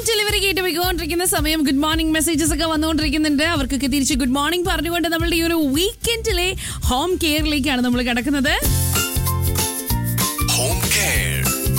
Delivery കേട്ട് പോയിക്കൊണ്ടിരിക്കുന്ന സമയം ഗുഡ് മോർണിംഗ് മെസ്സേജസ് ഒക്കെ വന്നുകൊണ്ടിരിക്കുന്നുണ്ട് അവർക്കൊക്കെ തിരിച്ച് ഗുഡ് മോർണിംഗ് പറഞ്ഞുകൊണ്ട് നമ്മളുടെ ഈ ഒരു വീക്കെൻഡിലെ ഹോം കെയറിലേക്കാണ് നമ്മൾ കിടക്കുന്നത് Home Care.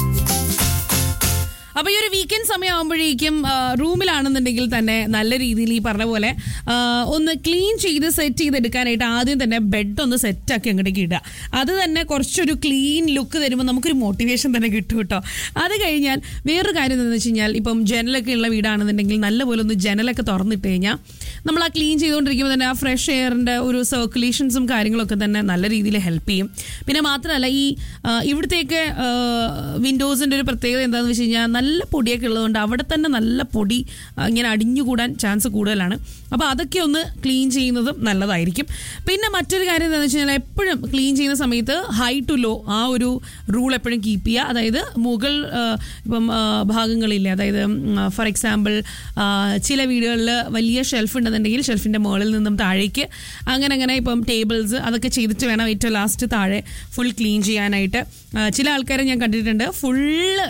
അപ്പൊ ഈ ഒരു വീക്കെൻഡ് സമയമാകുമ്പോഴേക്കും റൂമിലാണെന്നുണ്ടെങ്കിൽ തന്നെ നല്ല രീതിയിൽ ഈ പറഞ്ഞ പോലെ ആ, ഒന്ന് ക്ലീൻ ചെയ്ത് സെറ്റ് ചെയ്തെടുക്കാനായിട്ട് ആദ്യം തന്നെ ബെഡ് ഒന്ന് സെറ്റാക്കി അങ്ങോട്ടേക്ക് ഇടുക അത് തന്നെ കുറച്ചൊരു ക്ലീൻ ലുക്ക് തരുമ്പോൾ നമുക്കൊരു മോട്ടിവേഷൻ തന്നെ കിട്ടും കേട്ടോ അത് കഴിഞ്ഞാൽ വേറൊരു കാര്യം എന്താണെന്ന് വെച്ച് കഴിഞ്ഞാൽ ഇപ്പം ജനലൊക്കെ ഉള്ള വീടാണെന്നുണ്ടെങ്കിൽ നല്ലപോലെ ഒന്ന് ജനലൊക്കെ തുറന്നിട്ട് കഴിഞ്ഞാൽ നമ്മൾ ആ ക്ലീൻ ചെയ്തുകൊണ്ടിരിക്കുമ്പോൾ തന്നെ ആ ഫ്രഷ് എയറിൻ്റെ ഒരു സർക്കുലേഷൻസും കാര്യങ്ങളൊക്കെ തന്നെ നല്ല രീതിയിൽ ഹെൽപ്പ് ചെയ്യും പിന്നെ മാത്രമല്ല ഈ ആ, ഇവിടുത്തെയൊക്കെ വിൻഡോസിൻ്റെ ഒരു പ്രത്യേകത എന്താണെന്ന് വെച്ച് കഴിഞ്ഞാൽ നല്ല പൊടിയൊക്കെ ഉള്ളതുകൊണ്ട് അവിടെ തന്നെ നല്ല പൊടി ആ, ഇങ്ങനെ അടിഞ്ഞുകൂടാൻ ചാൻസ് കൂടുതലാണ് അപ്പോൾ അതൊക്കെ ഒന്ന് ക്ലീൻ ചെയ്യുന്നതും നല്ലതായിരിക്കും പിന്നെ മറ്റൊരു കാര്യം എന്താണെന്ന് വെച്ച് കഴിഞ്ഞാൽ എപ്പോഴും ക്ലീൻ ചെയ്യുന്ന സമയത്ത് ഹൈ ടു ലോ ആ ഒരു റൂൾ എപ്പോഴും കീപ്പ് ചെയ്യുക അതായത് മുകൾ ആ, ഇപ്പം ആ, ഭാഗങ്ങളില്ലേ അതായത് ഫോർ എക്സാമ്പിൾ ചില വീടുകളിൽ വലിയ ഷെൽഫ് ഉണ്ടെന്നുണ്ടെങ്കിൽ ഷെൽഫിൻ്റെ മുകളിൽ നിന്നും താഴേക്ക് അങ്ങനെ അങ്ങനെ ഇപ്പം ടേബിൾസ് അതൊക്കെ ചെയ്തിട്ട് വേണം ഏറ്റവും ലാസ്റ്റ് താഴെ ഫുൾ ക്ലീൻ ചെയ്യാനായിട്ട് ആ, ചില ആൾക്കാരെ ഞാൻ കണ്ടിട്ടുണ്ട് ഫുള്ള്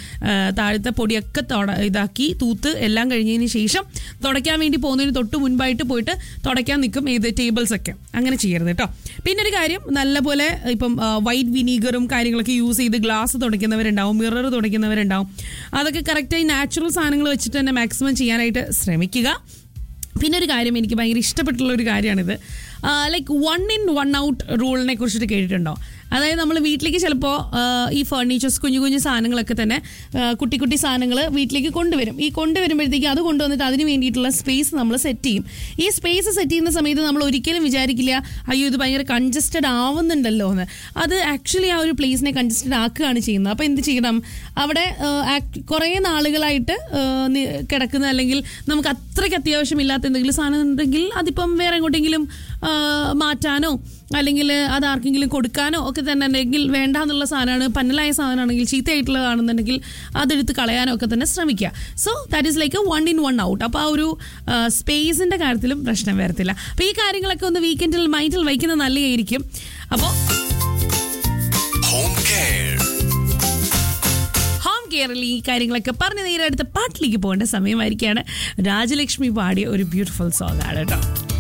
താഴത്തെ പൊടിയൊക്കെ തൊട ഇതാക്കി തൂത്ത് എല്ലാം കഴിഞ്ഞതിന് ശേഷം തുടയ്ക്കാൻ വേണ്ടി പോകുന്നതിന് തൊട്ട് മുൻപായിട്ട് പോയിട്ട് തുടയ്ക്കാൻ നിൽക്കും ഏത് ടേബിൾസ് ഒക്കെ അങ്ങനെ ചെയ്യരുത് കേട്ടോ പിന്നെ ഒരു കാര്യം നല്ലപോലെ ഇപ്പം വൈറ്റ് വിനീഗറും കാര്യങ്ങളൊക്കെ യൂസ് ചെയ്ത് ഗ്ലാസ് തുടയ്ക്കുന്നവരുണ്ടാവും മിറർ തുടയ്ക്കുന്നവരുണ്ടാവും അതൊക്കെ കറക്റ്റായി നാച്ചുറൽ സാധനങ്ങൾ വെച്ചിട്ട് തന്നെ മാക്സിമം ചെയ്യാനായിട്ട് ശ്രമിക്കുക പിന്നെ ഒരു കാര്യം എനിക്ക് ഭയങ്കര ഇഷ്ടപ്പെട്ടുള്ള ഒരു കാര്യമാണിത് like one in one out റൂളിനെ കുറിച്ചിട്ട് കേട്ടിട്ടുണ്ടോ അതായത് നമ്മൾ വീട്ടിലേക്ക് ചിലപ്പോൾ ഈ ഫർണിച്ചേഴ്സ് കുഞ്ഞു കുഞ്ഞു സാധനങ്ങളൊക്കെ തന്നെ ആ, കുട്ടി കുട്ടി സാധനങ്ങൾ വീട്ടിലേക്ക് കൊണ്ടുവരും ഈ കൊണ്ടുവരുമ്പോഴത്തേക്ക് അത് കൊണ്ടുവന്നിട്ട് അതിന് വേണ്ടിയിട്ടുള്ള സ്പേസ് നമ്മൾ സെറ്റ് ചെയ്യും ഈ സ്പേസ് സെറ്റ് ചെയ്യുന്ന സമയത്ത് നമ്മൾ ഒരിക്കലും വിചാരിക്കില്ല അയ്യോ ഇത് ഭയങ്കര കൺജസ്റ്റഡ് ആവുന്നുണ്ടല്ലോ എന്ന് അത് ആക്ച്വലി ആ ഒരു പ്ലേസിനെ കൺജസ്റ്റഡ് ആക്കുകയാണ് ചെയ്യുന്നത് അപ്പോൾ എന്ത് ചെയ്യണം അവിടെ കുറേ നാളുകളായിട്ട് ആ, നി- കിടക്കുന്ന അല്ലെങ്കിൽ നമുക്ക് അത്രയ്ക്ക് അത്യാവശ്യമില്ലാത്ത എന്തെങ്കിലും സാധനം ഉണ്ടെങ്കിൽ അതിപ്പം വേറെ എങ്ങോട്ടെങ്കിലും ആ, മാറ്റാനോ അല്ലെങ്കിൽ അത് ആർക്കെങ്കിലും കൊടുക്കാനോ ഒക്കെ തന്നെ ഉണ്ടെങ്കിൽ വേണ്ട എന്നുള്ള സാധനമാണ് പന്നലായ സാധനമാണെങ്കിൽ ചീത്തയായിട്ടുള്ളതാണെന്നുണ്ടെങ്കിൽ അതെടുത്ത് കളയാനോ ഒക്കെ തന്നെ ശ്രമിക്കുക so that is like one in one out അപ്പോൾ ആ ഒരു സ്പേസിന്റെ കാര്യത്തിലും പ്രശ്നം വരത്തില്ല അപ്പോൾ ഈ കാര്യങ്ങളൊക്കെ ഒന്ന് വീക്കെൻഡിൽ മൈൻഡിൽ വയ്ക്കുന്നത് നല്ലതായിരിക്കും അപ്പോൾ Home Care. ഹോം കെയറിൽ ഈ കാര്യങ്ങളൊക്കെ പറഞ്ഞ് നേരെ അടുത്ത പാട്ടിലേക്ക് പോകേണ്ട സമയമായിരിക്കുകയാണ് രാജലക്ഷ്മി പാടിയ ഒരു ബ്യൂട്ടിഫുൾ സോങ് ആണ് കേട്ടോ